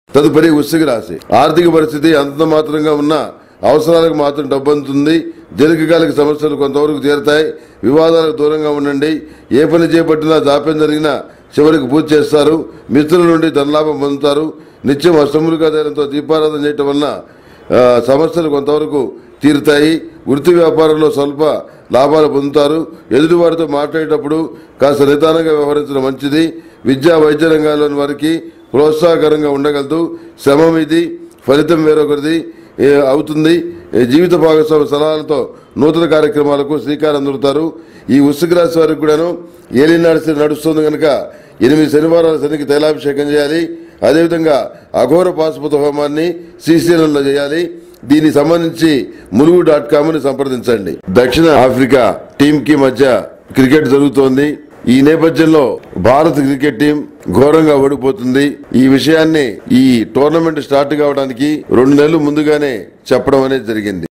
తదుపరి వృశ్చిక రాశి ఆర్థిక పరిస్థితి అంత మాత్రంగా ఉన్న అవసరాలకు మాత్రం డబ్బు అందుతుంది దీర్ఘకాలిక సమస్యలు కొంతవరకు తీరుతాయి వివాదాలకు దూరంగా ఉండండి ఏ పని చేపట్టినా జాప్యం జరిగినా చివరికి పూర్తి చేస్తారు మిత్రుల నుండి ధనలాభం పొందుతారు నిత్యం అష్టములుగా ధైర్యంతో దీపారాధన చేయటం వలన ఆ, సమస్యలు కొంతవరకు తీరుతాయి వృత్తి వ్యాపారంలో స్వల్ప లాభాలు పొందుతారు ఎదుటివారితో మాట్లాడేటప్పుడు కాస్త నిదానంగా వ్యవహరించడం మంచిది విద్యా వైద్య రంగాల్లోని వారికి ప్రోత్సాహకరంగా ఉండగలదు శ్రమం ఇది ఫలితం వేరొకరిది ఏ, అవుతుంది ఏ, జీవిత భాగస్వామి సలహాలతో నూతన కార్యక్రమాలకు శ్రీకారం చుడతారు ఈ వృశ్చిక రాశి వారికి కూడాను ఏలినాడు శని నడుస్తుంది కనుక ఎనిమిది శనివారాల శనికి తైలాభిషేకం చేయాలి అదేవిధంగా అఘోర పాశుపత హోమాన్ని శ్రీశైలంలో చేయాలి దీనికి సంబంధించి ములుగు డాట్ కామ్ని సంప్రదించండి దక్షిణ ఆఫ్రికా టీం కి మధ్య క్రికెట్ జరుగుతోంది ఈ నేపథ్యంలో భారత క్రికెట్ టీం ఘోరంగా ఓడిపోతుంది ఈ విషయాన్ని ఈ టోర్నమెంట్ స్టార్ట్ కావడానికి రెండు నెలలు ముందుగానే చెప్పడం అనేది జరిగింది